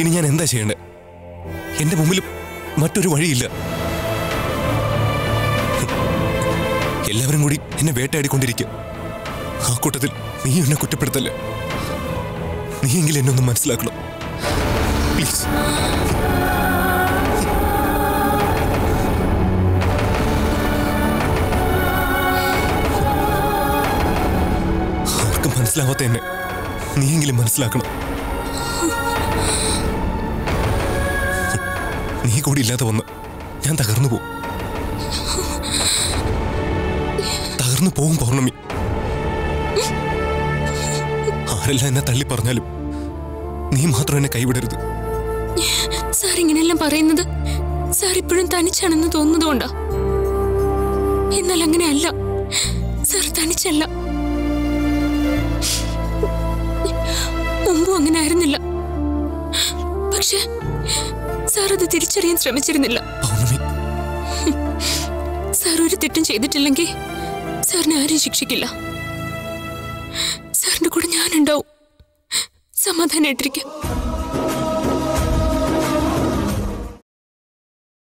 ഇനി ഞാൻ എന്താ ചെയ്യേണ്ടത് എന്റെ മുമ്പിൽ മറ്റൊരു വഴിയില്ല എല്ലാവരും കൂടി എന്നെ വേട്ടയാടിക്കൊണ്ടിരിക്കുക ആ കൂട്ടത്തിൽ നീ എന്നെ കുറ്റപ്പെടുത്തല്ലേ നീയെങ്കിലും എന്നെ ഒന്ന് മനസ്സിലാക്കണം പ്ലീസ് ആർക്കും മനസ്സിലാവാത്ത എന്നെ നീയെങ്കിലും മനസ്സിലാക്കണം നീ കൂടി ഇല്ലാതെ വന്ന് ഞാൻ തകർന്നു പോവും തകർന്നു പോവും പൗർണമി ആരെല്ലാം എന്നെ തള്ളി പറഞ്ഞാലും നീ മാത്രം എന്നെ കൈവിടരുത് സാർ ഇങ്ങനെയെല്ലാം പറയുന്നത് സാർ ഇപ്പോഴും തനിച്ചാണെന്ന് തോന്നുന്നതുകൊണ്ടാ എന്നാൽ അങ്ങനെയല്ല സാർ തനിച്ചല്ല മുമ്പും അങ്ങനെ ആയിരുന്നില്ല പക്ഷെ സാർ അത് തിരിച്ചറിയാൻ ശ്രമിച്ചിരുന്നില്ല പൗർണമി സാർ ഒരു തെറ്റും ചെയ്തിട്ടില്ലെങ്കിൽ സാറിനെ ആരും ശിക്ഷിക്കില്ല സാറിന്റെ കൂടെ ഞാനുണ്ടാവും സമാധാനായിട്ടിരിക്കാം